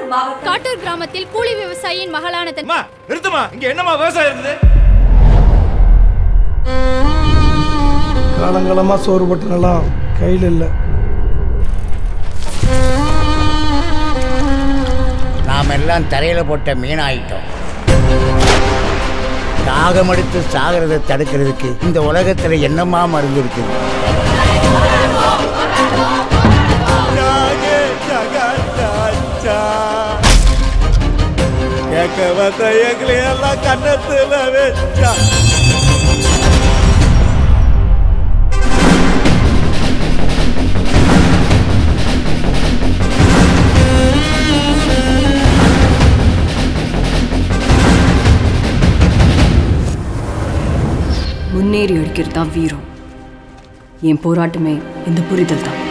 மாவட்டம் காட்டூர் கிராமத்தில் கூலி விவசாயியின் மகளான தன் அம்மா நிறுத்துமா இங்க என்னம்மா விவசாயம் இருக்குது காலங்காலமாக சோறு போட்ட நிலம் கையில் இல்லை நாம் எல்லாம் தரையில் போட்ட மீன் ஆயிட்டோம் தாகம் எடுத்து சாகிறத தடுக்கிறதுக்கு இந்த உலகத்துல என்னமா மருந்து இருக்குது கேட்க வந்த எங்களை எல்லாம் கண்ணத்துல வச்சா முன்னேறி அடிக்கிறது தான் வீரம் என் போராட்டமே இந்த புரிதல் தான்